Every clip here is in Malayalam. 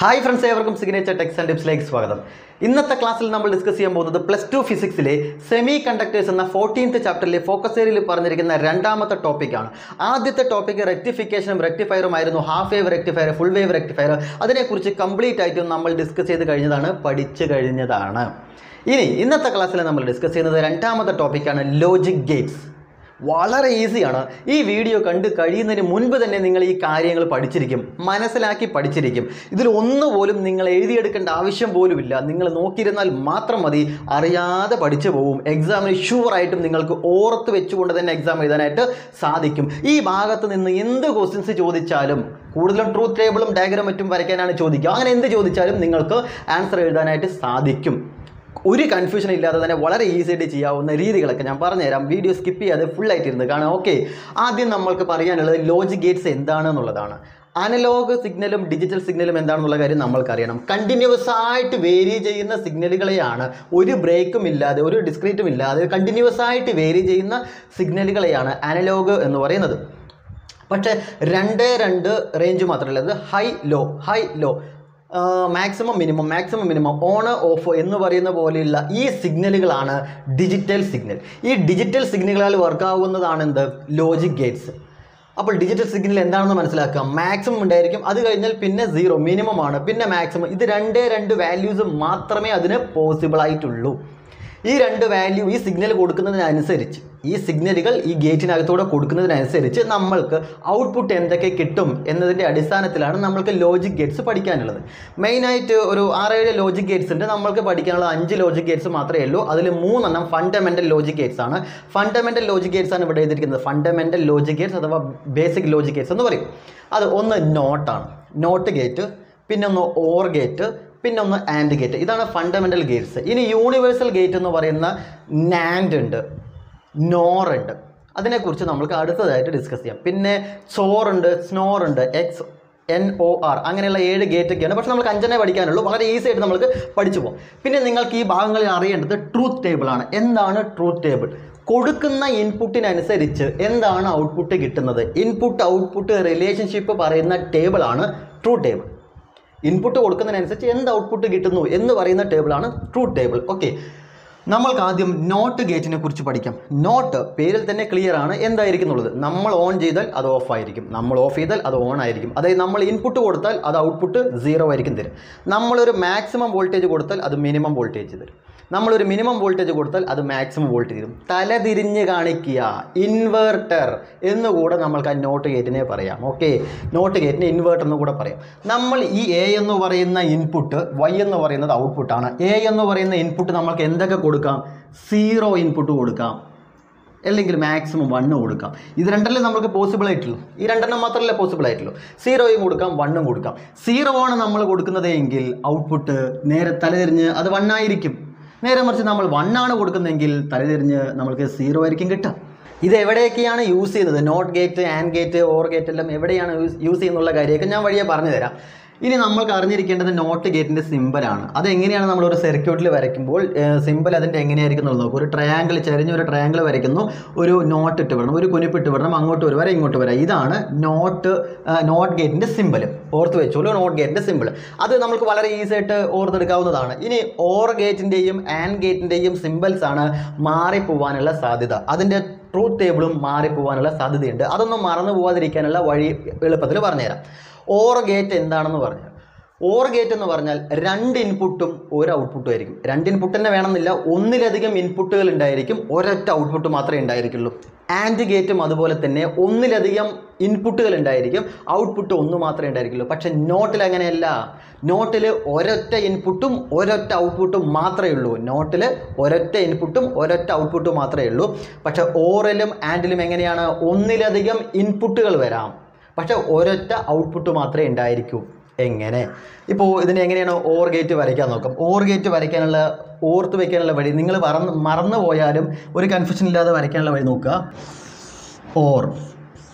ഹായ് ഫ്രണ്ട്സ് ഏവർക്കും സിഗ്നേച്ചർ ടെക്സ് ആൻഡ് ടിപ്സിലേക്ക് സ്വാഗതം ഇന്നത്തെ ക്ലാസ്സിൽ നമ്മൾ ഡിസ്കസ് ചെയ്യാൻ പോകുന്നത് പ്ലസ് ടു ഫിസിക്സിലെ സെമി കണ്ടക്ടേഴ്സ് എന്ന ഫോർട്ടീൻത്ത് ചാപ്റ്ററിലെ ഫോക്കസ് ഏരിയയിൽ പറഞ്ഞിരിക്കുന്ന രണ്ടാമത്തെ ടോപ്പിക്കാണ് ആദ്യത്തെ ടോപ്പിക് റെക്ടിഫിക്കേഷനും റെക്ടിഫയറും ആയിരുന്നു half wave rectifier full wave rectifier അതിനെക്കുറിച്ച് കംപ്ലീറ്റ് ആയിട്ടും നമ്മൾ ഡിസ്കസ് ചെയ്ത് കഴിഞ്ഞതാണ് പഠിച്ചു കഴിഞ്ഞതാണ് ഇനി ഇന്നത്തെ ക്ലാസ്സിൽ നമ്മൾ ഡിസ്കസ് ചെയ്യുന്നത് രണ്ടാമത്തെ ടോപ്പിക്കാണ് ലോജിക് ഗേറ്റ്സ് വളരെ ഈസിയാണ് ഈ വീഡിയോ കണ്ട് കഴിയുന്നതിന് മുൻപ് തന്നെ നിങ്ങൾ ഈ കാര്യങ്ങൾ പഠിച്ചിരിക്കും മനസ്സിലാക്കി പഠിച്ചിരിക്കും ഇതിൽ ഒന്നുപോലും നിങ്ങൾ എഴുതിയെടുക്കേണ്ട ആവശ്യം പോലുമില്ല നിങ്ങൾ നോക്കിയിരുന്നാൽ മാത്രം മതി അറിയാതെ പഠിച്ചു പോകും എക്സാമിന് ഷുവറായിട്ടും നിങ്ങൾക്ക് ഓർത്ത് വെച്ചുകൊണ്ട് തന്നെ എക്സാം എഴുതാനായിട്ട് സാധിക്കും ഈ ഭാഗത്ത് നിന്ന് എന്ത് ക്വസ്റ്റ്യൻസ് ചോദിച്ചാലും കൂടുതലും ട്രൂത്ത് ടേബിളും ഡയഗ്രാം മറ്റും വരയ്ക്കാനാണ് ചോദിക്കുക അങ്ങനെ എന്ത് ചോദിച്ചാലും നിങ്ങൾക്ക് ആൻസർ എഴുതാനായിട്ട് സാധിക്കും ഒരു കൺഫ്യൂഷൻ ഇല്ലാതെ തന്നെ വളരെ ഈസി ആയിട്ട് ചെയ്യാവുന്ന രീതികളൊക്കെ ഞാൻ പറഞ്ഞുതരാം വീഡിയോ സ്കിപ്പ് ചെയ്യാതെ full ആയിട്ട് ഇരുന്ന് കാണാം ഓക്കെ ആദ്യം നമ്മൾക്ക് പറയാനുള്ളത് ലോജിക് ഗേറ്റ്സ് എന്താണെന്നുള്ളതാണ് അനലോഗ് സിഗ്നലും ഡിജിറ്റൽ സിഗ്നലും എന്താണെന്നുള്ള കാര്യം നമ്മൾക്കറിയണം കണ്ടിന്യൂസ് ആയിട്ട് വേരി ചെയ്യുന്ന സിഗ്നലുകളെയാണ് ഒരു ബ്രേക്കും ഇല്ലാതെ ഒരു ഡിസ്ക്രീറ്റും ഇല്ലാതെ കണ്ടിന്യൂസ് ആയിട്ട് വേരി ചെയ്യുന്ന സിഗ്നലുകളെയാണ് അനലോഗ് എന്ന് പറയുന്നത് പക്ഷേ രണ്ട് രണ്ട് റേഞ്ച് മാത്രമല്ല അത് high low high low maximum minimum maximum minimum on off എന്ന് പറയുന്ന പോലെയുള്ള ഈ സിഗ്നലുകളാണ് ഡിജിറ്റൽ സിഗ്നൽ ഈ ഡിജിറ്റൽ സിഗ്നലുകളാൽ വർക്കാവുന്നതാണ് എന്ത് ലോജിക് ഗേറ്റ്സ് അപ്പോൾ ഡിജിറ്റൽ സിഗ്നൽ എന്താണെന്ന് മനസ്സിലാക്കുക മാക്സിമം ഉണ്ടായിരിക്കും അത് കഴിഞ്ഞാൽ പിന്നെ സീറോ മിനിമം ആണ് പിന്നെ മാക്സിമം ഇത് രണ്ടേ രണ്ട് വാല്യൂസ് മാത്രമേ അതിന് പോസിബിൾ ആയിട്ടുള്ളൂ ഈ രണ്ട് വാല്യൂ ഈ സിഗ്നൽ കൊടുക്കുന്നതിനനുസരിച്ച് ഈ സിഗ്നലുകൾ ഈ ഗേറ്റിനകത്തൂടെ കൊടുക്കുന്നതിനനുസരിച്ച് നമ്മൾക്ക് ഔട്ട്പുട്ട് എന്തൊക്കെ കിട്ടും എന്നതിൻ്റെ അടിസ്ഥാനത്തിലാണ് നമ്മൾക്ക് ലോജിക് ഗേറ്റ്സ് പഠിക്കാനുള്ളത് മെയിനായിട്ട് ഒരു ആറേഴ് ലോജിക് ഗേറ്റ്സ് ഉണ്ട് നമ്മൾക്ക് പഠിക്കാനുള്ള അഞ്ച് ലോജിക് ഗേറ്റ്സ് മാത്രമേ ഉള്ളൂ അതിൽ മൂന്നെണ്ണം ഫണ്ടമെൻ്റൽ ലോജിക് ഗേറ്റ്സ് ആണ് ഫണ്ടമെൻ്റൽ ലോജിക് ഗേറ്റ്സ് ആണ് ഇവിടെ എഴുതിയിരിക്കുന്നത് ഫണ്ടമെൻ്റൽ ലോജിക് ഗേറ്റ്സ് അഥവാ ബേസിക് ലോജിക് ഗേറ്റ്സ് എന്ന് പറയും അത് ഒന്ന് നോട്ടാണ് നോട്ട് ഗേറ്റ് പിന്നെ ഒന്ന് ഓർ ഗേറ്റ് പിന്നെ ഒന്ന് ആൻഡ് ഗേറ്റ് ഇതാണ് ഫണ്ടമെൻ്റൽ ഗേറ്റ്സ് ഇനി യൂണിവേഴ്സൽ ഗേറ്റ് എന്ന് പറയുന്ന നാൻഡ് ഉണ്ട് നോർ ഉണ്ട് അതിനെക്കുറിച്ച് നമുക്ക് അടുത്തതായിട്ട് ഡിസ്കസ് ചെയ്യാം പിന്നെ ചോറുണ്ട് സ്നോർ ഉണ്ട് എക്സ് എൻ ഒ ആർ അങ്ങനെയുള്ള ഏഴ് ഗേറ്റ് ഒക്കെയാണ് പക്ഷെ നമുക്ക് അഞ്ചെണ്ണേ പഠിക്കാനുള്ളൂ വളരെ ഈസി ആയിട്ട് നമുക്ക് പഠിച്ചു പോകും പിന്നെ നിങ്ങൾക്ക് ഈ ഭാഗങ്ങളിൽ അറിയേണ്ടത് ട്രൂത്ത് ടേബിൾ ആണ് എന്താണ് ട്രൂത്ത് ടേബിൾ കൊടുക്കുന്ന ഇൻപുട്ടിനനുസരിച്ച് എന്താണ് ഔട്ട്പുട്ട് കിട്ടുന്നത് ഇൻപുട്ട് ഔട്ട്പുട്ട് റിലേഷൻഷിപ്പ് പറയുന്ന ടേബിളാണ് ട്രൂ ടേബിൾ ഇൻപുട്ട് കൊടുക്കുന്നതിനനുസരിച്ച് എന്ത് ഔട്ട്പുട്ട് കിട്ടുന്നു എന്ന് പറയുന്ന ടേബിളാണ് ട്രൂത്ത് ടേബിൾ ഓക്കെ നമ്മൾക്ക് ആദ്യം നോട്ട് ഗേറ്റിനെ കുറിച്ച് പഠിക്കാം നോട്ട് പേരിൽ തന്നെ ക്ലിയർ ആണ് എന്തായിരിക്കും എന്നുള്ളത് നമ്മൾ ഓൺ ചെയ്താൽ അത് ഓഫ് ആയിരിക്കും നമ്മൾ ഓഫ് ചെയ്താൽ അത് ഓൺ ആയിരിക്കും അതായത് നമ്മൾ ഇൻപുട്ട് കൊടുത്താൽ അത് ഔട്ട്പുട്ട് സീറോ ആയിരിക്കും തരും നമ്മളൊരു മാക്സിമം വോൾട്ടേജ് കൊടുത്താൽ അത് മിനിമം വോൾട്ടേജ് തരും നമ്മളൊരു മിനിമം വോൾട്ടേജ് കൊടുത്താൽ അത് മാക്സിമം വോൾട്ടേജ് തരും തലതിരിഞ്ഞ് കാണിക്കുക ഇൻവേർട്ടർ എന്നുകൂടെ നമ്മൾക്ക് ആ നോട്ട് ഗേറ്റിനെ പറയാം ഓക്കെ നോട്ട് ഗേറ്റിനെ ഇൻവേർട്ടർ എന്ന് കൂടെ പറയാം നമ്മൾ ഈ എ എന്ന് പറയുന്ന ഇൻപുട്ട് വൈ എന്ന് പറയുന്നത് ഔട്ട്പുട്ടാണ് എ എന്ന് പറയുന്ന ഇൻപുട്ട് നമ്മൾക്ക് എന്തൊക്കെ കൊടുക്കാം സീറോ ഇൻപുട്ട് കൊടുക്കാം അല്ലെങ്കിൽ മാക്സിമം വണ്ണ് കൊടുക്കാം ഇത് രണ്ടല്ലേ നമുക്ക് പോസിബിൾ ആയിട്ടുള്ളൂ ഈ രണ്ടെണ്ണം മാത്രമല്ലേ പോസിബിൾ ആയിട്ടുള്ളൂ സീറോയും കൊടുക്കാം വണ്ണും കൊടുക്കാം സീറോ ആണ് നമ്മൾ കൊടുക്കുന്നത് എങ്കിൽ ഔട്ട്പുട്ട് നേരെ തലതിരിഞ്ഞ് അത് വണ്ണായിരിക്കും നേരെ മറിച്ച് നമ്മൾ വണ്ണാണ് കൊടുക്കുന്നതെങ്കിൽ തലതിരിഞ്ഞ് നമ്മൾക്ക് സീറോ ആയിരിക്കും കിട്ടുക ഇത് എവിടെയൊക്കെയാണ് യൂസ് ചെയ്യുന്നത് not gate and gate or gate എല്ലാം എവിടെയാണ് യൂസ് യൂസ് ചെയ്യുന്നുള്ള കാര്യമൊക്കെ ഞാൻ വഴിയെ പറഞ്ഞു തരാം ഇനി നമ്മൾക്ക് അറിഞ്ഞിരിക്കേണ്ടത് നോട്ട് ഗേറ്റിൻ്റെ സിമ്പലാണ് അത് എങ്ങനെയാണ് നമ്മൾ ഒരു സർക്യൂട്ടിൽ വരയ്ക്കുമ്പോൾ സിമ്പൽ അതിൻ്റെ എങ്ങനെയായിരിക്കും എന്നുള്ളത് നോക്കും ഒരു ട്രയാങ്കിൾ ചെറിഞ്ഞൊരു ട്രയാങ്കിൾ വരയ്ക്കുന്നു ഒരു നോട്ട് ഇട്ട് വിടണം ഒരു കുനിപ്പിട്ട് വിടണം അങ്ങോട്ട് ഒരു വര ഇങ്ങോട്ട് വരാം ഇതാണ് നോട്ട് നോട്ട് ഗേറ്റിൻ്റെ സിമ്പൽ ഓർത്ത് വെച്ചോളൂ നോട്ട് ഗേറ്റിൻ്റെ സിമ്പിൾ അത് നമുക്ക് വളരെ ഈസി ആയിട്ട് ഓർത്തെടുക്കാവുന്നതാണ് ഇനി ഓർ ഗേറ്റിൻ്റെയും ആൻഡ് ഗേറ്റിൻ്റെയും സിമ്പിൾസ് ആണ് മാറിപ്പോവാനുള്ള സാധ്യത അതിൻ്റെ ട്രൂത്ത് ടേബിളും മാറിപ്പോവാനുള്ള സാധ്യതയുണ്ട് അതൊന്നും മറന്നു പോവാതിരിക്കാനുള്ള വഴി എളുപ്പത്തിൽ പറഞ്ഞുതരാം ഓർ ഗേറ്റ് എന്താണെന്ന് പറഞ്ഞു ഓർ ഗേറ്റ് എന്ന് പറഞ്ഞാൽ രണ്ട് ഇൻപുട്ടും ഒരു ഔട്ട്പുട്ടും ആയിരിക്കും രണ്ട് ഇൻപുട്ട് തന്നെ വേണമെന്നില്ല ഒന്നിലധികം ഇൻപുട്ടുകൾ ഉണ്ടായിരിക്കും ഒരൊറ്റ ഔട്ട്പുട്ട് മാത്രമേ ഉണ്ടായിരിക്കുള്ളൂ ആൻഡ് ഗേറ്റും അതുപോലെ തന്നെ ഒന്നിലധികം ഇൻപുട്ടുകൾ ഉണ്ടായിരിക്കും ഔട്ട്പുട്ട് ഒന്ന് മാത്രമേ ഉണ്ടായിരിക്കുള്ളൂ പക്ഷെ നോട്ടിൽ അങ്ങനെയല്ല നോട്ടിൽ ഒരൊറ്റ ഇൻപുട്ടും ഒരൊറ്റ ഔട്ട്പുട്ടും മാത്രമേ ഉള്ളൂ നോട്ടിൽ ഒരൊറ്റ ഇൻപുട്ടും ഒരൊറ്റ ഔട്ട്പുട്ടും മാത്രമേ ഉള്ളൂ പക്ഷെ ഓറിലും ആൻഡിലും എങ്ങനെയാണ് ഒന്നിലധികം ഇൻപുട്ടുകൾ വരാം പക്ഷെ ഒരൊറ്റ ഔട്ട്പുട്ട് മാത്രമേ ഉണ്ടായിരിക്കൂ എങ്ങനെ ഇപ്പോൾ ഇതിനെ എങ്ങനെയാണ് ഓർ ഗേറ്റ് വരയ്ക്കാൻ നോക്കാം ഓർ ഗേറ്റ് വരയ്ക്കാനുള്ള ഓർത്ത് വയ്ക്കാനുള്ള വഴി നിങ്ങൾ മറന്ന് മറന്നു പോയാലും ഒരു കൺഫ്യൂഷൻ ഇല്ലാതെ വരയ്ക്കാനുള്ള വഴി നോക്കുക ഓർ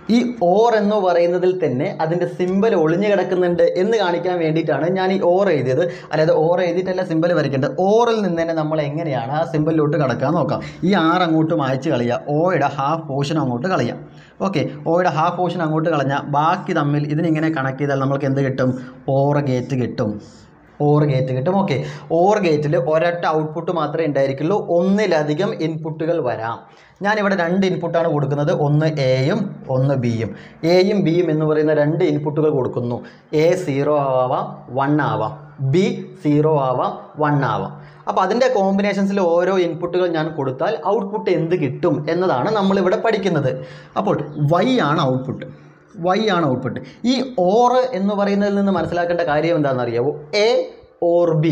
ഈ ഓർ എന്ന് പറയുന്നതിൽ തന്നെ അതിൻ്റെ സിമ്പൽ ഒളിഞ്ഞു കിടക്കുന്നുണ്ട് എന്ന് കാണിക്കാൻ വേണ്ടിയിട്ടാണ് ഞാൻ ഈ ഓർ എഴുതിയത് അതായത് ഓർ എഴുതിയിട്ടല്ല സിമ്പൽ വരയ്ക്കേണ്ടത് ഓറിൽ നിന്ന് തന്നെ നമ്മൾ എങ്ങനെയാണ് ആ സിമ്പലിലോട്ട് കിടക്കുക നോക്കാം ഈ ആറ് അങ്ങോട്ട് മായ്ച്ച് കളയുക ഓയുടെ ഹാഫ് പോർഷൻ അങ്ങോട്ട് കളയാം ഓക്കെ ഓയുടെ ഹാഫ് പോർഷൻ അങ്ങോട്ട് കളഞ്ഞാൽ ബാക്കി തമ്മിൽ ഇതിനിങ്ങനെ കണക്ട് ചെയ്താൽ നമുക്ക് എന്ത് കിട്ടും ഓർ ഗേറ്റ് കിട്ടും ഓർ ഗേറ്റ് കിട്ടും ഓക്കെ ഓർ ഗേറ്റിൽ ഒരൊറ്റ ഔട്ട്പുട്ട് മാത്രമേ ഉണ്ടായിരിക്കുള്ളൂ ഒന്നിലധികം ഇൻപുട്ടുകൾ വരാം ഞാനിവിടെ രണ്ട് ഇൻപുട്ടാണ് കൊടുക്കുന്നത് ഒന്ന് എയും ഒന്ന് ബിയും എയും ബിയും എന്ന് പറയുന്ന രണ്ട് ഇൻപുട്ടുകൾ കൊടുക്കുന്നു എ സീറോ ആവാം വൺ ആവാം ബി സീറോ ആവാം വൺ ആവാം അപ്പോൾ അതിൻ്റെ കോമ്പിനേഷൻസിൽ ഓരോ ഇൻപുട്ടുകൾ ഞാൻ കൊടുത്താൽ ഔട്ട്പുട്ട് എന്ത് കിട്ടും എന്നതാണ് നമ്മളിവിടെ പഠിക്കുന്നത് അപ്പോൾ വൈ ആണ് ഔട്ട്പുട്ട് വൈ ആണ് ഔട്ട്പുട്ട് ഈ ഓർ എന്ന് പറയുന്നതിൽ നിന്ന് മനസ്സിലാക്കേണ്ട കാര്യം എന്താണെന്ന് അറിയാവോ A or B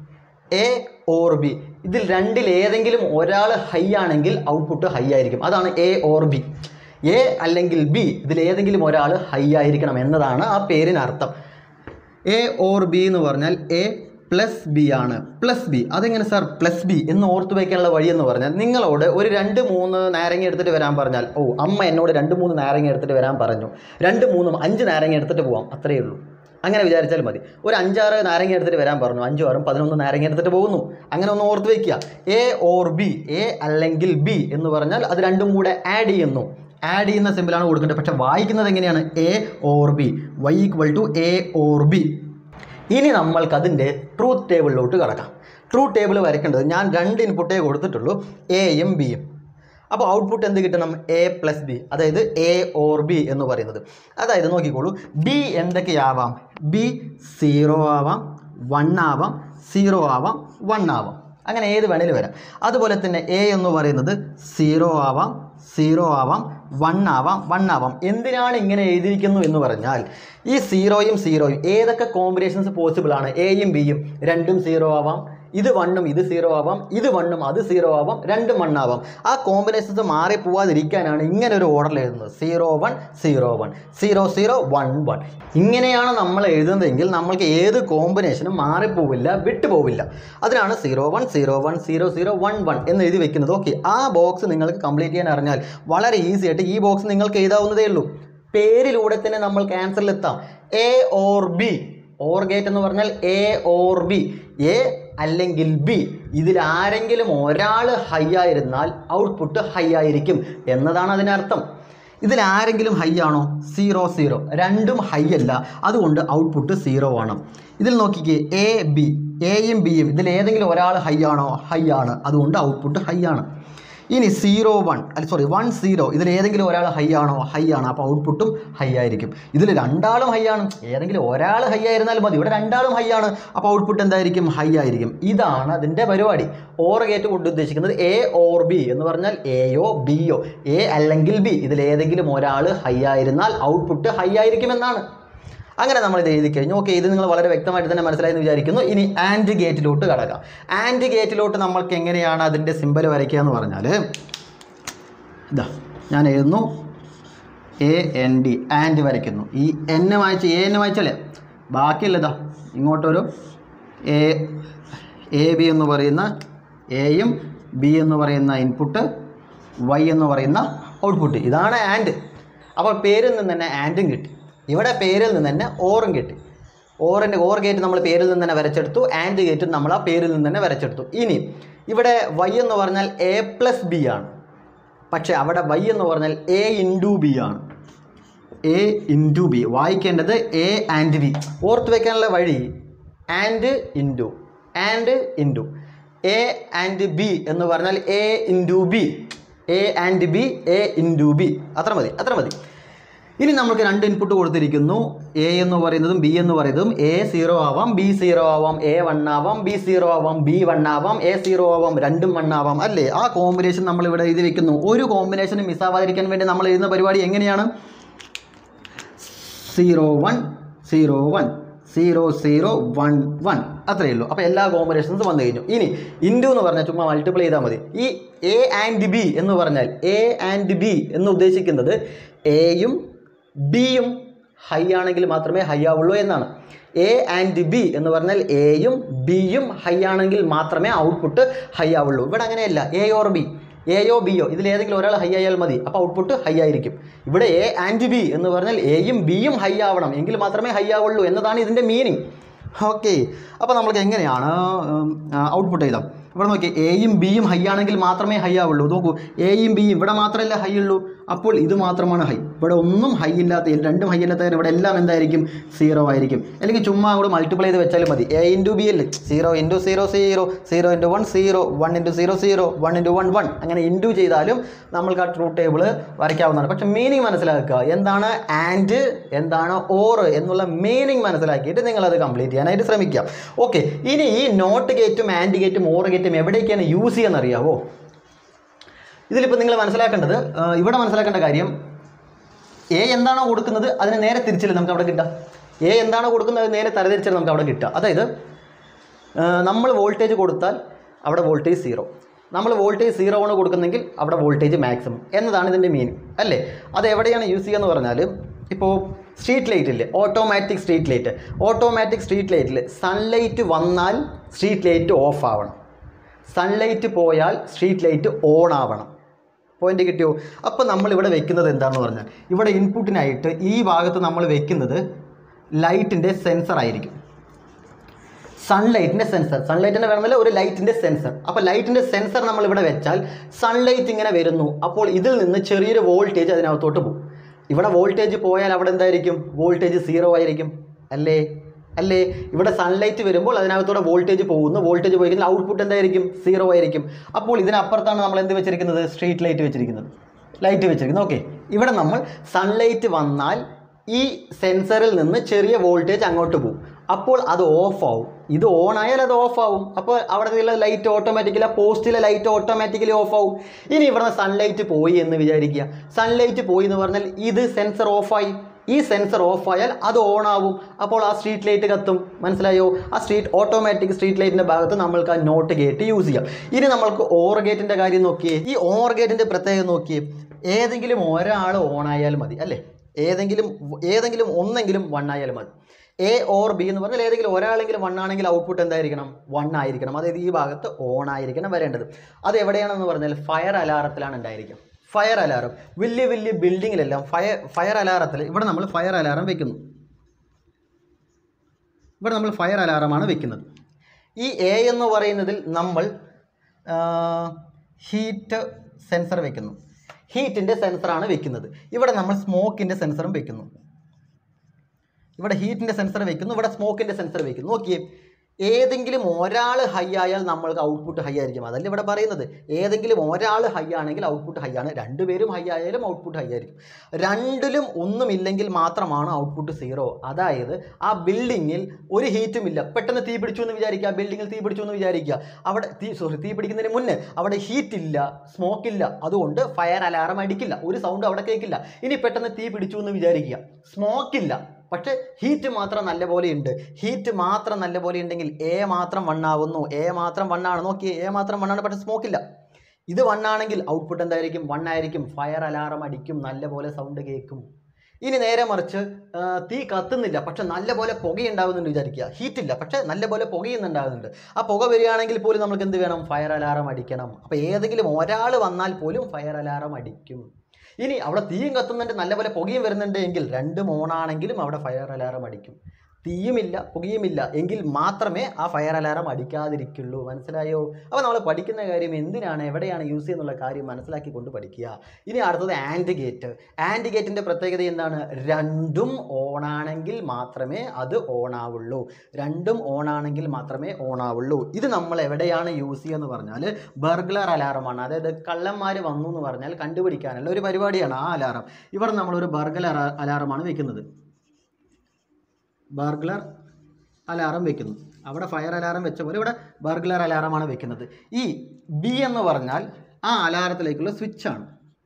A or B ഇതിൽ രണ്ടിൽ ഏതെങ്കിലും ഒരാൾ ഹൈ ആണെങ്കിൽ ഔട്ട്പുട്ട് ഹൈ ആയിരിക്കും അതാണ് എ ഓർ ബി എ അല്ലെങ്കിൽ ബി ഇതിൽ ഏതെങ്കിലും ഒരാൾ ഹൈ ആയിരിക്കണം എന്നതാണ് ആ പേരിനർത്ഥം എ ഓർ ബി എന്ന് പറഞ്ഞാൽ എ പ്ലസ് ബി ആണ് പ്ലസ് ബി അതെങ്ങനെ സാർ പ്ലസ് ബി എന്ന് ഓർത്ത് വയ്ക്കാനുള്ള വഴി എന്ന് പറഞ്ഞാൽ നിങ്ങളോട് ഒരു രണ്ട് മൂന്ന് നാരങ്ങ എടുത്തിട്ട് വരാൻ പറഞ്ഞാൽ ഓ അമ്മ എന്നോട് രണ്ട് മൂന്ന് നാരങ്ങ എടുത്തിട്ട് വരാൻ പറഞ്ഞു രണ്ട് മൂന്നും അഞ്ച് നാരങ്ങ എടുത്തിട്ട് പോവാം അത്രയേ ഉള്ളൂ അങ്ങനെ വിചാരിച്ചാൽ മതി ഒരു അഞ്ചാറ് നാരങ്ങ എടുത്തിട്ട് വരാൻ പറഞ്ഞു അഞ്ചു ആറും പതിനൊന്ന് നാരങ്ങ എടുത്തിട്ട് പോകുന്നു അങ്ങനെ ഒന്ന് ഓർത്ത് വയ്ക്കുക എ ഓർ ബി എ അല്ലെങ്കിൽ ബി എന്ന് പറഞ്ഞാൽ അത് രണ്ടും കൂടെ ആഡ് ചെയ്യുന്നു ആഡ് ചെയ്യുന്ന സിമ്പിളാണ് കൊടുക്കേണ്ടത് പക്ഷെ വായിക്കുന്നത് എങ്ങനെയാണ് A or B Y equal to A or B ഇനി നമ്മൾക്ക് അതിൻ്റെ ട്രൂത്ത് ടേബിളിലോട്ട് കിടക്കാം ട്രൂത്ത് ടേബിൾ വരയ്ക്കേണ്ടത് ഞാൻ രണ്ട് ഇൻപുട്ടേ കൊടുത്തിട്ടുള്ളൂ എയും ബിയും അപ്പോൾ ഔട്ട്പുട്ട് എന്ത് കിട്ടണം എ പ്ലസ് ബി അതായത് എ ഓർ ബി എന്ന് പറയുന്നത് അതായത് നോക്കിക്കോളൂ ബി എന്തൊക്കെയാവാം ബി സീറോ ആവാം വൺ ആവാം സീറോ ആവാം വൺ ആവാം അങ്ങനെ ഏത് വേണേലും വരാം അതുപോലെ തന്നെ എ എന്ന് പറയുന്നത് സീറോ ആവാം സീറോ ആവാം വൺ ആവാം വൺ ആവാം എന്തിനാണ് ഇങ്ങനെ എഴുതിയിരിക്കുന്നു എന്ന് പറഞ്ഞാൽ ഈ സീറോയും സീറോയും ഏതൊക്കെ കോമ്പിനേഷൻസ് പോസിബിൾ ആണ് എയും ബിയും രണ്ടും സീറോ ആവാം ഇത് വണ്ണും ഇത് സീറോ ആവാം ഇത് വണ്ണും അത് സീറോ ആവാം രണ്ടും വൺ ആവാം ആ കോമ്പിനേഷൻസ് മാറി പോവാതിരിക്കാനാണ് ഇങ്ങനെ ഒരു ഓർഡറിൽ എഴുതുന്നത് zero one zero one zero zero one one ഇങ്ങനെയാണ് നമ്മൾ എഴുതുന്നതെങ്കിൽ നമ്മൾക്ക് ഏത് കോമ്പിനേഷനും മാറിപ്പോവില്ല വിട്ടുപോവില്ല അതിനാണ് zero one zero one zero zero one one എന്ന് എഴുതി വെക്കുന്നത് ഓക്കെ ആ ബോക്സ് നിങ്ങൾക്ക് കംപ്ലീറ്റ് ചെയ്യാൻ അറിഞ്ഞാൽ വളരെ ഈസി ആയിട്ട് ഈ ബോക്സ് നിങ്ങൾക്ക് എഴുതാവുന്നതേ ഉള്ളൂ പേരിലൂടെ തന്നെ നമ്മൾക്ക് ആൻസറിൽ എത്താം A or B or gate എന്ന് പറഞ്ഞാൽ എ ഓർ ബി എ അല്ലെങ്കിൽ ബി ഇതിൽ ആരെങ്കിലും ഒരാൾ ഹൈ ആയിരുന്നാൽ ഔട്ട്പുട്ട് ഹൈ ആയിരിക്കും എന്നതാണ് അതിനർത്ഥം ഇതിൽ ആരെങ്കിലും ഹൈ ആണോ സീറോ സീറോ രണ്ടും ഹൈ അല്ല അതുകൊണ്ട് ഔട്ട്പുട്ട് സീറോ ആണ് ഇതിൽ നോക്കിക്കേ എ ബി എയും ബിയും ഇതിൽ ഏതെങ്കിലും ഒരാൾ ഹൈ ആണോ ഹൈ ആണ് അതുകൊണ്ട് ഔട്ട്പുട്ട് ഹൈ ആണ് ഇനി സീറോ വൺ അല്ല സോറി വൺ സീറോ ഇതിൽ ഏതെങ്കിലും ഒരാൾ ഹൈ ആണോ ഹൈ ആണ് അപ്പോൾ ഔട്ട്പുട്ടും ഹൈ ആയിരിക്കും ഇതിൽ രണ്ടാളും ഹൈ ആണ് ഏതെങ്കിലും ഒരാൾ ഹൈ ആയിരുന്നാലും മതി ഇവിടെ രണ്ടാളും ഹൈ ആണ് അപ്പോൾ ഔട്ട്പുട്ട് എന്തായിരിക്കും ഹൈ ആയിരിക്കും ഇതാണ് അതിൻ്റെ പരിപാടി ഓർ ഗേറ്റ് കൊണ്ട് ഉദ്ദേശിക്കുന്നത് എ ഓർ ബി എന്ന് പറഞ്ഞാൽ എയോ ബിയോ എ അല്ലെങ്കിൽ ബി ഇതിൽ ഏതെങ്കിലും ഒരാൾ ഹൈ ആയിരുന്നാൽ ഔട്ട്പുട്ട് ഹൈ ആയിരിക്കും എന്നാണ് അങ്ങനെ നമ്മൾ ഇത് എഴുതി കഴിഞ്ഞു ഓക്കെ ഇത് നിങ്ങൾ വളരെ വ്യക്തമായിട്ട് തന്നെ മനസ്സിലായെന്ന് വിചാരിക്കുന്നു ഇനി ആൻഡ് ഗേറ്റിലോട്ട് കടക്കാം ആൻഡ് ഗേറ്റിലോട്ട് നമ്മൾക്ക് എങ്ങനെയാണ് അതിൻ്റെ സിമ്പൽ വരയ്ക്കുക എന്ന് പറഞ്ഞാൽ ഇതാ ഞാൻ എഴുതുന്നു എ എൻ ഡി ആൻഡ് വരയ്ക്കുന്നു ഈ എൻ വായിച്ച് എ എന്ന് വായിച്ചാലേ ബാക്കിയുള്ളതാ ഇങ്ങോട്ടൊരു എ എ ബി എന്ന് പറയുന്ന എയും ബി എന്ന് പറയുന്ന ഇൻപുട്ട് വൈ എന്ന് പറയുന്ന ഔട്ട്പുട്ട് ഇതാണ് ആൻഡ് അപ്പോൾ പേരിൽ നിന്ന് തന്നെ ആൻഡും കിട്ടി ഇവിടെ പേരിൽ നിന്ന് തന്നെ ഓറും കിട്ടി ഓറിൻ്റെ ഓർ ഗേറ്റ് നമ്മൾ പേരിൽ നിന്ന് തന്നെ വരച്ചെടുത്തു ആൻഡ് ഗേറ്റും നമ്മൾ ആ പേരിൽ നിന്ന് തന്നെ വരച്ചെടുത്തു ഇനി ഇവിടെ വൈ എന്ന് പറഞ്ഞാൽ എ പ്ലസ് ബി ആണ് പക്ഷേ അവിടെ വൈ എന്ന് പറഞ്ഞാൽ എ ഇൻറ്റു ബി ആണ് എ ഇൻറ്റു ബി വായിക്കേണ്ടത് എ ആൻഡ് ബി ഓർത്ത് വെക്കാനുള്ള വഴി and into and into A and B എന്ന് പറഞ്ഞാൽ A into B A and B A into B അത്ര മതി അത്ര മതി ഇനി നമുക്ക് രണ്ട് ഇൻപുട്ട് കൊടുത്തിരിക്കുന്നു എ എന്ന് പറയുന്നതും ബി എന്ന് പറയുന്നതും എ സീറോ ആവാം ബി സീറോ ആവാം എ വൺ ആവാം ബി സീറോ ആവാം ബി വൺ ആവാം എ സീറോ ആവാം രണ്ടും വൺ ആവാം അല്ലേ ആ കോമ്പിനേഷൻ നമ്മൾ ഇവിടെ എഴുതി വെക്കുന്നു ഒരു കോമ്പിനേഷനും മിസ്സാവാതിരിക്കാൻ വേണ്ടി നമ്മൾ എഴുതുന്ന പരിപാടി എങ്ങനെയാണ് zero one zero one zero zero one one അത്രയേ ഉള്ളൂ അപ്പോൾ എല്ലാ കോമ്പിനേഷൻസ് വന്നു കഴിഞ്ഞു ഇനി ഇൻഡു എന്ന് പറഞ്ഞാൽ ചുമ്മാ മൾട്ടിപ്ലൈ ചെയ്താൽ മതി ഈ എ ആൻഡ് ബി എന്ന് പറഞ്ഞാൽ എ ആൻഡ് ബി എന്ന് ഉദ്ദേശിക്കുന്നത് എയും ബിയും ഹൈ ആണെങ്കിൽ മാത്രമേ ഹൈ ആവുള്ളൂ എന്നാണ് എ ആൻഡ് ബി എന്ന് പറഞ്ഞാൽ എയും ബിയും ഹൈ ആണെങ്കിൽ മാത്രമേ ഔട്ട്പുട്ട് ഹൈ ആവുള്ളൂ ഇവിടെ അങ്ങനെയല്ല എ ഓർ ബി എയോ ബിയോ ഇതിൽ ഏതെങ്കിലും ഒരാൾ ഹൈ ആയാൽ മതി അപ്പോൾ ഔട്ട്പുട്ട് ഹൈ ആയിരിക്കും ഇവിടെ എ ആൻഡ് ബി എന്ന് പറഞ്ഞാൽ എയും ബിയും ഹൈ ആവണം എങ്കിൽ മാത്രമേ ഹൈ ആവുള്ളൂ എന്നതാണ് ഇതിൻ്റെ മീനിങ് ഓക്കെ അപ്പോൾ നമ്മൾക്ക് എങ്ങനെയാണ് ഔട്ട്പുട്ട് എഴുതാം ഇവിടെ നോക്കി എയും ബിയും ഹൈ ആണെങ്കിൽ മാത്രമേ ഹൈ ആവുള്ളൂ നോക്കൂ എയും ബിയും ഇവിടെ മാത്രമല്ല ഹൈ ഉള്ളൂ അപ്പോൾ ഇത് മാത്രമാണ് ഹൈ ഇവിടെ ഒന്നും ഹൈ ഇല്ലാത്ത രണ്ടും ഹൈ ഇല്ലാത്ത ഇവിടെ എല്ലാം എന്തായിരിക്കും സീറോ ആയിരിക്കും അല്ലെങ്കിൽ ചുമ്മാ അങ്ങോട്ട് മൾട്ടിപ്ലൈ ചെയ്ത് വെച്ചാലും മതി എ ഇൻറ്റു ബി അല്ലേ zero into zero zero zero into one zero one into zero zero one into one one അങ്ങനെ ഇൻറ്റു ചെയ്താലും നമ്മൾക്ക് ആ ട്രൂത്ത് ടേബിൾ വരയ്ക്കാവുന്നതാണ് പക്ഷേ മീനിങ് മനസ്സിലാക്കുക എന്താണ് ആൻഡ് എന്താണ് ഓർ എന്നുള്ള മീനിങ് മനസ്സിലാക്കിയിട്ട് നിങ്ങളത് കംപ്ലീറ്റ് ചെയ്യാനായിട്ട് ശ്രമിക്കുക ഓക്കെ ഇനി ഈ നോട്ട് ഗേറ്റും ആൻഡ് ഗേറ്റും ഓർ ഗേറ്റും എവിടേക്കാണ് യൂസ് ചെയ്യുന്നത് അറിയാവോ ഇതിലിപ്പോൾ നിങ്ങൾ മനസ്സിലാക്കേണ്ടത് ആ, ഇവിടെ മനസ്സിലാക്കേണ്ട കാര്യം എ എന്താണോ കൊടുക്കുന്നത് അതിന് നേരെ തിരിച്ചില്ല നമുക്ക് അവിടെ കിട്ടുക എ എന്താണോ കൊടുക്കുന്നത് അത് നേരെ തരതിരിച്ചാൽ നമുക്ക് അവിടെ കിട്ടുക അതായത് നമ്മൾ വോൾട്ടേജ് കൊടുത്താൽ അവിടെ വോൾട്ടേജ് സീറോ നമ്മൾ വോൾട്ടേജ് സീറോ ആണ് കൊടുക്കുന്നെങ്കിൽ അവിടെ വോൾട്ടേജ് മാക്സിമം എന്നതാണ് ഇതിൻ്റെ മീനിങ് അല്ലേ അത് എവിടെയാണ് യൂസ് ചെയ്യുക എന്ന് പറഞ്ഞാൽ ഇപ്പോൾ സ്ട്രീറ്റ് ലൈറ്റ് ഇല്ലേ automatic street light automatic street ലൈറ്റിൽ സൺലൈറ്റ് വന്നാൽ സ്ട്രീറ്റ് ലൈറ്റ് ഓഫ് ആവണം സൺലൈറ്റ് പോയാൽ സ്ട്രീറ്റ് ലൈറ്റ് ഓൺ ആവണം പോയിന്റ് കിട്ടിയോ അപ്പോൾ നമ്മൾ ഇവിടെ വെക്കുന്നത് എന്താണെന്ന് പറഞ്ഞാൽ ഇവിടെ ഇൻപുട്ടിനായിട്ട് ഈ ഭാഗത്ത് നമ്മൾ വെക്കുന്നത് ലൈറ്റിൻ്റെ സെൻസർ ആയിരിക്കും സൺലൈറ്റിൻ്റെ സെൻസർ സൺലൈറ്റിൻ്റെ വേണമെങ്കിൽ ഒരു ലൈറ്റിൻ്റെ സെൻസർ അപ്പോൾ ലൈറ്റിൻ്റെ സെൻസർ നമ്മൾ ഇവിടെ വെച്ചാൽ സൺലൈറ്റ് ഇങ്ങനെ വരുന്നു അപ്പോൾ ഇതിൽ നിന്ന് ചെറിയൊരു വോൾട്ടേജ് അതിനകത്തോട്ട് പോകും ഇവിടെ വോൾട്ടേജ് പോയാൽ അവിടെ എന്തായിരിക്കും വോൾട്ടേജ് സീറോ ആയിരിക്കും അല്ലേ അല്ലേ ഇവിടെ സൺലൈറ്റ് വരുമ്പോൾ അതിനകത്തൂടെ വോൾട്ടേജ് പോകുന്നു വോൾട്ടേജ് പോയി കഴിഞ്ഞാൽ ഔട്ട്പുട്ട് എന്തായിരിക്കും സീറോ ആയിരിക്കും അപ്പോൾ ഇതിനപ്പുറത്താണ് നമ്മൾ എന്ത് വെച്ചിരിക്കുന്നത് സ്ട്രീറ്റ് ലൈറ്റ് വെച്ചിരിക്കുന്നത് ലൈറ്റ് വെച്ചിരിക്കുന്നത് ഓക്കെ ഇവിടെ നമ്മൾ സൺലൈറ്റ് വന്നാൽ ഈ സെൻസറിൽ നിന്ന് ചെറിയ വോൾട്ടേജ് അങ്ങോട്ട് പോകും അപ്പോൾ അത് ഓഫ് ആവും ഇത് ഓൺ ആയാൽ അത് ഓഫ് ആവും അപ്പോൾ അവിടെ ലൈറ്റ് ഓട്ടോമാറ്റിക്കലി ആ പോസ്റ്റിലെ ലൈറ്റ് ഓട്ടോമാറ്റിക്കലി ഓഫ് ആവും ഇനി ഇവിടെ സൺലൈറ്റ് പോയി എന്ന് വിചാരിക്കുക സൺലൈറ്റ് പോയി എന്ന് പറഞ്ഞാൽ ഇത് സെൻസർ ഓഫായി ഈ സെൻസർ ഓഫ് ആയാൽ അത് ഓൺ ആവും അപ്പോൾ ആ സ്ട്രീറ്റ് ലൈറ്റ് കത്തും മനസ്സിലായോ ആ സ്ട്രീറ്റ് ഓട്ടോമാറ്റിക് സ്ട്രീറ്റ് ലൈറ്റിൻ്റെ ഭാഗത്ത് നമ്മൾക്ക് ആ നോട്ട് ഗേറ്റ് യൂസ് ചെയ്യാം ഇനി നമ്മൾക്ക് ഓർ ഗേറ്റിൻ്റെ കാര്യം നോക്കിയേ ഈ ഓർ ഗേറ്റിൻ്റെ പ്രത്യേകത നോക്കിയേ ഏതെങ്കിലും ഒരാൾ ഓൺ ആയാൽ മതി അല്ലേ ഏതെങ്കിലും ഏതെങ്കിലും ഒന്നെങ്കിലും വൺ ആയാൽ മതി എ ഓർ ബി എന്ന് പറഞ്ഞാൽ ഏതെങ്കിലും ഒരാളെങ്കിലും വൺ ആണെങ്കിൽ ഔട്ട്പുട്ട് എന്തായിരിക്കണം വൺ ആയിരിക്കണം അതായത് ഈ ഭാഗത്ത് ഓൺ ആയിരിക്കണം വരേണ്ടത് അത് എവിടെയാണെന്ന് പറഞ്ഞാൽ ഫയർ അലാറത്തിലാണ് ഉണ്ടായിരിക്കും ഫയർ അലാറം വലിയ വലിയ ബിൽഡിങ്ങിലെല്ലാം ഫയർ ഫയർ അലാറത്തിൽ ഇവിടെ നമ്മൾ ഫയർ അലാറം വെക്കുന്നു ഇവിടെ നമ്മൾ ഫയർ അലാറമാണ് വെക്കുന്നത് ഈ എ എന്ന് പറയുന്നതിൽ നമ്മൾ ഹീറ്റ് സെൻസർ വെക്കുന്നു ഹീറ്റിൻ്റെ സെൻസറാണ് വെക്കുന്നത് ഇവിടെ നമ്മൾ സ്മോക്കിൻ്റെ സെൻസറും വെക്കുന്നു ഇവിടെ ഹീറ്റിൻ്റെ സെൻസർ വെക്കുന്നു ഇവിടെ സ്മോക്കിൻ്റെ സെൻസർ വെക്കുന്നു നോക്കിയേ ഏതെങ്കിലും ഒരാൾ ഹൈ ആയാൽ നമ്മൾക്ക് ഔട്ട്പുട്ട് ഹൈ ആയിരിക്കും അതല്ല ഇവിടെ പറയുന്നത് ഏതെങ്കിലും ഒരാൾ ഹൈ ആണെങ്കിൽ ഔട്ട്പുട്ട് ഹൈ ആണ് രണ്ടുപേരും ഹൈ ആയാലും ഔട്ട്പുട്ട് ഹൈ ആയിരിക്കും രണ്ടിലും ഒന്നുമില്ലെങ്കിൽ മാത്രമാണ് ഔട്ട്പുട്ട് സീറോ അതായത് ആ ബിൽഡിങ്ങിൽ ഒരു ഹീറ്റും ഇല്ല പെട്ടെന്ന് തീ പിടിച്ചു എന്ന് വിചാരിക്കുക ആ ബിൽഡിങ്ങിൽ തീ പിടിച്ചു എന്ന് വിചാരിക്കുക അവിടെ തീ സോറി തീ പിടിക്കുന്നതിന് മുന്നേ അവിടെ ഹീറ്റ് ഇല്ല സ്മോക്ക് ഇല്ല അതുകൊണ്ട് ഫയർ അലാറം അടിക്കില്ല ഒരു സൗണ്ട് അവിടെ കേൾക്കില്ല ഇനി പെട്ടെന്ന് തീ പിടിച്ചു എന്ന് വിചാരിക്കുക സ്മോക്ക് ഇല്ല പക്ഷേ ഹീറ്റ് മാത്രം നല്ലപോലെ ഉണ്ട് ഹീറ്റ് മാത്രം നല്ലപോലെ ഉണ്ടെങ്കിൽ എ മാത്രം വണ്ണാവുന്നു എ മാത്രം വണ്ണാണ് നോക്കി എ മാത്രം വണ്ണാണ് പക്ഷേ സ്മോക്കില്ല ഇത് വണ്ണാണെങ്കിൽ ഔട്ട്പുട്ട് എന്തായിരിക്കും വൺ ആയിരിക്കും ഫയർ അലാറം അടിക്കും നല്ലപോലെ സൗണ്ട് കേൾക്കും ഇനി നേരെ മറിച്ച് ആ, തീ കത്തുന്നില്ല പക്ഷെ നല്ലപോലെ പുകയുണ്ടാകുന്നുണ്ട് വിചാരിക്കുക ഹീറ്റ് ഇല്ല പക്ഷെ നല്ലപോലെ പുകയുന്നുണ്ടാകുന്നുണ്ട് ആ പുക വരികയാണെങ്കിൽ പോലും നമുക്ക് എന്ത് വേണം ഫയർ അലാറം അടിക്കണം അപ്പോൾ ഏതെങ്കിലും ഒരാൾ വന്നാൽ പോലും ഫയർ അലാറം അടിക്കും ഇനി അവിടെ തീയും കത്തുന്നുണ്ട് നല്ലപോലെ പുകയും വരുന്നുണ്ട് എങ്കിൽ രണ്ടും ഓണാണെങ്കിലും അവിടെ ഫയർ അലാറം അടിക്കും തീയുമില്ല പുകയുമില്ല എങ്കിൽ മാത്രമേ ആ ഫയർ അലാറം അടിക്കാതിരിക്കുള്ളൂ മനസ്സിലായോ അപ്പോൾ നമ്മൾ പഠിക്കുന്ന കാര്യം എന്തിനാണ് എവിടെയാണ് യൂസ് ചെയ്യുന്നുള്ള കാര്യം മനസ്സിലാക്കിക്കൊണ്ട് പഠിക്കുക ഇനി അടുത്തത് ആൻഡ് ഗേറ്റ് ആൻഡ് ഗേറ്റിൻ്റെ പ്രത്യേകത എന്താണ് രണ്ടും ഓണാണെങ്കിൽ മാത്രമേ അത് ഓണാവുള്ളൂ രണ്ടും ഓണാണെങ്കിൽ മാത്രമേ ഓണാവുള്ളൂ ഇത് നമ്മൾ എവിടെയാണ് യൂസ് ചെയ്യുക എന്ന് പറഞ്ഞാൽ ബർഗ്ലർ അലാറമാണ് അതായത് കള്ളന്മാർ വന്നു എന്ന് പറഞ്ഞാൽ കണ്ടുപിടിക്കാനുള്ള ഒരു പരിപാടിയാണ് ആ അലാറം ഇവിടെ നമ്മളൊരു ബർഗ്ലർ അലാറമാണ് വെക്കുന്നത് ബർഗ്ലർ അലാറം വെക്കുന്നു അവിടെ ഫയർ അലാറം വെച്ച പോലെ ഇവിടെ ബർഗ്ലർ അലാറമാണ് വെക്കുന്നത് ഈ ബി എന്ന് പറഞ്ഞാൽ ആ അലാറത്തിലേക്കുള്ള സ്വിച്ചാണ്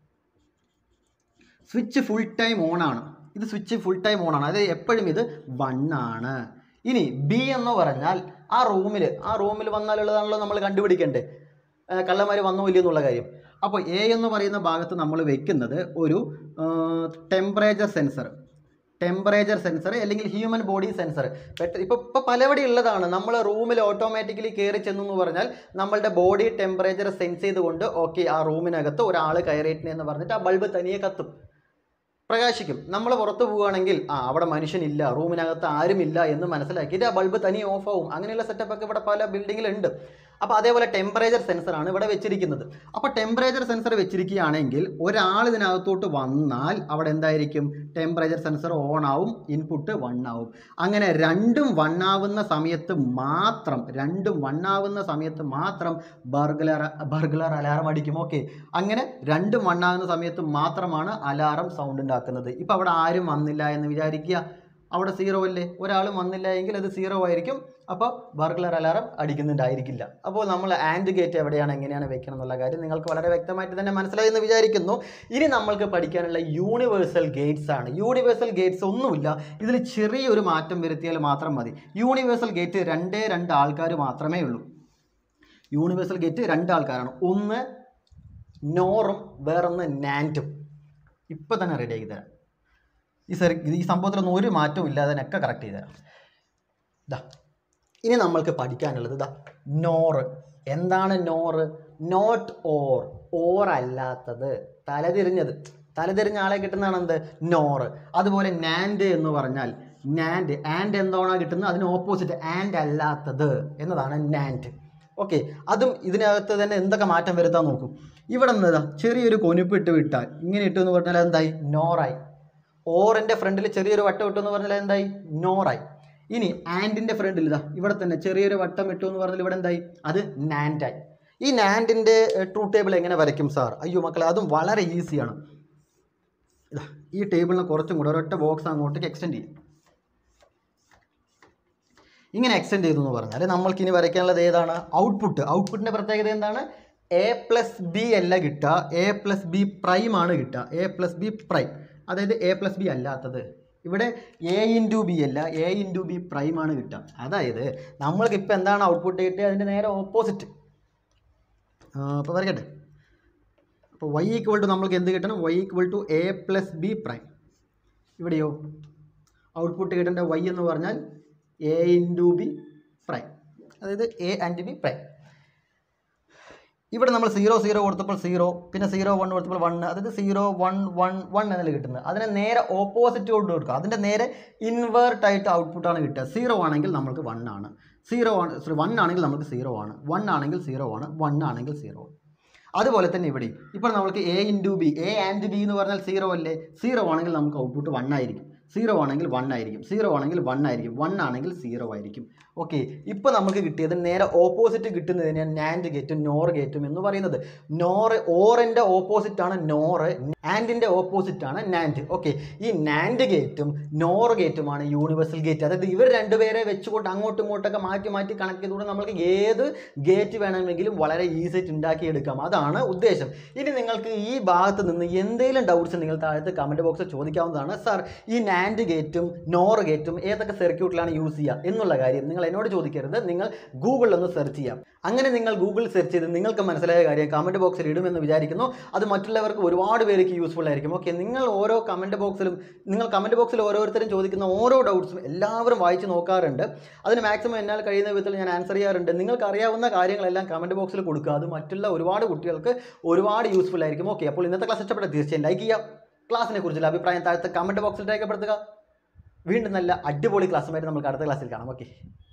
സ്വിച്ച് ഫുൾ ടൈം ഓൺ ആണ് ഇത് സ്വിച്ച് ഫുൾ ടൈം ഓൺ ആണ് അതായത് എപ്പോഴും ഇത് വൺ ആണ് ഇനി ബി എന്ന് പറഞ്ഞാൽ ആ റൂമിൽ ആ റൂമിൽ വന്നാലുള്ളതാണല്ലോ നമ്മൾ കണ്ടുപിടിക്കേണ്ടത് കള്ളന്മാർ വന്നോ ഇല്ലയോ എന്നുള്ള കാര്യം അപ്പോൾ എ എന്ന് പറയുന്ന ഭാഗത്ത് നമ്മൾ വെക്കുന്നത് ഒരു ടെമ്പറേച്ചർ സെൻസർ ടെമ്പറേച്ചർ സെൻസർ അല്ലെങ്കിൽ ഹ്യൂമൻ ബോഡി സെൻസർ ഇപ്പോൾ ഇപ്പോൾ പലവടി ഉള്ളതാണ് നമ്മൾ റൂമിൽ ഓട്ടോമാറ്റിക്കലി കയറി ചെന്നു എന്ന് പറഞ്ഞാൽ നമ്മളുടെ ബോഡി ടെമ്പറേച്ചർ സെൻസ് ചെയ്തുകൊണ്ട് ഓക്കെ ആ റൂമിനകത്ത് ഒരാൾ കയറിയിട്ടുണ്ട് എന്ന് പറഞ്ഞിട്ട് ആ ബൾബ് തനിയെ കത്തും പ്രകാശിക്കും നമ്മൾ പുറത്ത് പോവുകയാണെങ്കിൽ ആ അവിടെ മനുഷ്യനില്ല റൂമിനകത്ത് ആരുമില്ല എന്ന് മനസ്സിലാക്കിയിട്ട് ആ ബൾബ് തനി ഓഫ് ആവും അങ്ങനെയുള്ള സെറ്റപ്പ് ഒക്കെ ഇവിടെ പല ബിൽഡിങ്ങിലുണ്ട് അപ്പോൾ അതേപോലെ ടെമ്പറേച്ചർ സെൻസറാണ് ഇവിടെ വെച്ചിരിക്കുന്നത് അപ്പോൾ ടെമ്പറേച്ചർ സെൻസർ വെച്ചിരിക്കുകയാണെങ്കിൽ ഒരാൾ ഇതിനകത്തോട്ട് വന്നാൽ അവിടെ എന്തായിരിക്കും ടെമ്പറേച്ചർ സെൻസർ ഓൺ ആവും ഇൻപുട്ട് വൺ ആവും അങ്ങനെ രണ്ടും വൺ ആവുന്ന സമയത്ത് മാത്രം രണ്ടും വൺ ആവുന്ന സമയത്ത് മാത്രം ബർഗ്ലർ ബർഗ്ലർ അലാറം അടിക്കും ഓക്കെ അങ്ങനെ രണ്ടും വൺ ആകുന്ന സമയത്ത് മാത്രമാണ് അലാറം സൗണ്ട് ഉണ്ടാക്കുന്നത് ഇപ്പോൾ അവിടെ ആരും വന്നില്ല എന്ന് വിചാരിക്കുക അവിടെ സീറോ അല്ലേ ഒരാളും വന്നില്ല എങ്കിൽ അത് സീറോ ആയിരിക്കും അപ്പോൾ ബർഗ്ലർ അലാറം അടിക്കുന്നുണ്ടായിരിക്കില്ല അപ്പോൾ നമ്മൾ ആൻഡ് ഗേറ്റ് എവിടെയാണ് എങ്ങനെയാണ് വെക്കണം എന്നുള്ള കാര്യം നിങ്ങൾക്ക് വളരെ വ്യക്തമായിട്ട് തന്നെ മനസ്സിലായി എന്ന് വിചാരിക്കുന്നു ഇനി നമ്മൾക്ക് പഠിക്കാനുള്ള യൂണിവേഴ്സൽ ഗേറ്റ്സ് ആണ് യൂണിവേഴ്സൽ ഗേറ്റ്സ് ഒന്നുമില്ല ഇതിൽ ചെറിയൊരു മാറ്റം വരുത്തിയാൽ മാത്രം മതി യൂണിവേഴ്സൽ ഗേറ്റ് രണ്ടേ രണ്ട് ആൾക്കാർ മാത്രമേ ഉള്ളൂ യൂണിവേഴ്സൽ ഗേറ്റ് രണ്ട് ആൾക്കാരാണ് ഒന്ന് നോറും വേറൊന്ന് നാൻറ്റും ഇപ്പം തന്നെ റെഡി ആക്കി തരാം ഈ സർ ഈ സംഭവത്തിലൊന്നും ഒരു മാറ്റവും ഇല്ലാതെ തന്നെ ഒക്കെ കറക്റ്റ് ചെയ്ത് തരാം ഇതാ ഇനി നമ്മൾക്ക് പഠിക്കാനുള്ളത് ഇതാ നോറ് എന്താണ് നോറ് നോട്ട് ഓർ ഓർ അല്ലാത്തത് തലതിരിഞ്ഞത് തലതിരിഞ്ഞ ആളെ കിട്ടുന്നതാണ് എന്ത് നോറ് അതുപോലെ നാൻഡ് എന്ന് പറഞ്ഞാൽ നാൻഡ് ആൻഡ് എന്താണോ കിട്ടുന്നത് അതിന് ഓപ്പോസിറ്റ് ആൻഡ് അല്ലാത്തത് എന്നതാണ് നാൻഡ് ഓക്കെ അതും ഇതിനകത്ത് തന്നെ എന്തൊക്കെ മാറ്റം വരുത്താൻ നോക്കും ഇവിടെ നിന്ന് ചെറിയൊരു കൊനുപ്പ് ഇട്ട് വിട്ടാൽ ഇങ്ങനെ ഇട്ടു എന്ന് പറഞ്ഞാൽ എന്തായി നോറായി ഓറിൻ്റെ ഫ്രണ്ടിൽ ചെറിയൊരു വട്ടം ഇട്ടു എന്ന് പറഞ്ഞാൽ എന്തായി നോറായി ഇനി ആൻഡിൻ്റെ ഫ്രണ്ടിൽ ഇതാ ഇവിടെ തന്നെ ചെറിയൊരു വട്ടം ഇട്ടു എന്ന് പറഞ്ഞാൽ ഇവിടെ എന്തായി അത് നാൻഡായി ഈ നാൻഡിൻ്റെ ട്രൂത്ത് ടേബിൾ എങ്ങനെ വരയ്ക്കും സാർ അയ്യോ മക്കളെ അതും വളരെ ഈസിയാണ് ഇതാ ഈ ടേബിളിനെ കുറച്ചും കൂടെ ഒരൊറ്റ ബോക്സ് അങ്ങോട്ടേക്ക് എക്സ്റ്റെൻഡ് ചെയ്യും ഇങ്ങനെ എക്സ്റ്റെൻഡ് ചെയ്തു എന്ന് പറഞ്ഞാൽ നമ്മൾക്ക് ഇനി വരയ്ക്കാനുള്ളത് ഏതാണ് ഔട്ട്പുട്ട് ഔട്ട്പുട്ടിൻ്റെ പ്രത്യേകത എന്താണ് എ പ്ലസ് ബി അല്ല കിട്ടുക എ പ്ലസ് ബി പ്രൈം ആണ് കിട്ടുക എ പ്ലസ് ബി പ്രൈം അതായത് എ പ്ലസ് ബി അല്ലാത്തത് ഇവിടെ എ ഇൻറ്റു ബി അല്ല എ ഇൻറ്റു ബി പ്രൈം ആണ് കിട്ടുക അതായത് നമ്മൾക്ക് ഇപ്പോൾ എന്താണ് ഔട്ട്പുട്ട് കിട്ടുക അതിൻ്റെ നേരെ ഓപ്പോസിറ്റ് അപ്പോൾ വരയ്ക്കട്ടെ അപ്പോൾ വൈ ഈക്വൽ ടു നമ്മൾക്ക് എന്ത് കിട്ടണം Y equal to A plus B prime ഇവിടെയോ ഔട്ട്പുട്ട് കിട്ടേണ്ട വൈ എന്ന് പറഞ്ഞാൽ എ ഇൻറ്റു ബി പ്രൈം അതായത് എ ആൻഡ് ബി പ്രൈം ഇവിടെ നമ്മൾ സീറോ സീറോ കൊടുത്തപ്പോൾ സീറോ പിന്നെ സീറോ വൺ കൊടുത്തപ്പോൾ വൺ അതായത് സീറോ വൺ വൺ വൺ എന്നല്ല കിട്ടുന്നത് അതിനെ നേരെ ഓപ്പോസിറ്റ് കൊണ്ട് കൊടുക്കുക അതിൻ്റെ നേരെ ഇൻവേർട്ട് ആയിട്ട് ഔട്ട്പുട്ടാണ് കിട്ടുക സീറോ ആണെങ്കിൽ നമ്മൾക്ക് വൺ ആണ് സീറോ ആണ് സോറി വൺ ആണെങ്കിൽ നമുക്ക് സീറോ ആണ് വൺ ആണെങ്കിൽ സീറോ ആണ് വൺ ആണെങ്കിൽ സീറോ അതുപോലെ തന്നെ ഇവിടെ ഇപ്പോൾ നമ്മൾക്ക് A into B A and B എന്ന് പറഞ്ഞാൽ സീറോ അല്ലേ സീറോ ആണെങ്കിൽ നമുക്ക് ഔട്ട്പുട്ട് വൺ ആയിരിക്കും സീറോ ആണെങ്കിൽ വൺ ആയിരിക്കും സീറോ ആണെങ്കിൽ വൺ ആയിരിക്കും വൺ ആണെങ്കിൽ സീറോ ആയിരിക്കും ഓക്കെ ഇപ്പോൾ നമുക്ക് കിട്ടിയത് നേരെ ഓപ്പോസിറ്റ് കിട്ടുന്നതിന് നാൻഡ് ഗേറ്റും നോർ ഗേറ്റും എന്ന് പറയുന്നത് നോർ ഓറിൻ്റെ ഓപ്പോസിറ്റ് ആണ് നോറ് ആൻഡിൻ്റെ ഓപ്പോസിറ്റ് ആണ് നാൻഡ് ഓക്കെ ഈ നാൻഡ് ഗേറ്റും നോർ ഗേറ്റുമാണ് യൂണിവേഴ്സൽ ഗേറ്റ് അതായത് ഇവർ രണ്ടുപേരെ വെച്ചുകൊണ്ട് അങ്ങോട്ടും ഇങ്ങോട്ടൊക്കെ മാറ്റി മാറ്റി കണക്ട് ചെയ്തുകൊണ്ട് നമുക്ക് ഏത് ഗേറ്റ് വേണമെങ്കിലും വളരെ ഈസി ആയിട്ട് ഉണ്ടാക്കിയെടുക്കാം അതാണ് ഉദ്ദേശം ഇനി നിങ്ങൾക്ക് ഈ ഭാഗത്ത് നിന്ന് എന്തെങ്കിലും ഡൗട്ട്സ് നിങ്ങൾ താഴത്ത് കമൻറ്റ് ബോക്സിൽ ചോദിക്കാവുന്നതാണ് സാർ ഈ നാൻഡ് ഗേറ്റും നോർ ഗേറ്റും ഏതൊക്കെ സർക്യൂട്ടിലാണ് യൂസ് ചെയ്യുക എന്നുള്ള കാര്യം നിങ്ങൾ എന്നോട് ചോദിക്കരുത് നിങ്ങൾ ഗൂഗിളിൽ ഒന്ന് സെർച്ച് ചെയ്യാം അങ്ങനെ നിങ്ങൾ ഗൂഗിൾ സെർച്ച് ചെയ്ത് നിങ്ങൾക്ക് മനസ്സിലായ കാര്യം കമൻറ്റ് ബോക്സിൽ ഇടുമെന്ന് വിചാരിക്കുന്നു അത് മറ്റുള്ളവർക്ക് ഒരുപാട് പേർക്ക് യൂസ്ഫുൾ ആയിരിക്കും ഓക്കെ നിങ്ങൾ ഓരോ കമൻറ്റ് ബോക്സിലും നിങ്ങൾ കമൻറ്റ് ബോക്സിൽ ഓരോരുത്തരും ചോദിക്കുന്ന ഓരോ ഡൗട്ട്സും എല്ലാവരും വായിച്ച് നോക്കാറുണ്ട് അതിന് മാക്സിമം എന്നാൽ കഴിയുന്ന വിധത്തിൽ ഞാൻ ആൻസർ ചെയ്യാറുണ്ട് നിങ്ങൾക്ക് അറിയാവുന്ന കാര്യങ്ങളെല്ലാം കമൻറ്റ് ബോക്സിൽ കൊടുക്കുക അത് മറ്റുള്ള ഒരുപാട് കുട്ടികൾക്ക് ഒരുപാട് യൂസ്ഫുൾ ആയിരിക്കും ഓക്കെ അപ്പോൾ ഇന്നത്തെ ക്ലാസ് ഇഷ്ടപ്പെട്ട തീർച്ചയായും ലൈക്ക് ചെയ്യാം ക്ലാസ്സിനെ കുറിച്ചുള്ള അഭിപ്രായം താഴത്തെ കമൻറ്റ് ബോക്സിൽ രേഖപ്പെടുത്തുക വീണ്ടും നല്ല അടിപൊളി ക്ലാസ്സുമായിട്ട് നമുക്ക് അടുത്ത ക്ലാസ്സിൽ കാണാം ഓക്കെ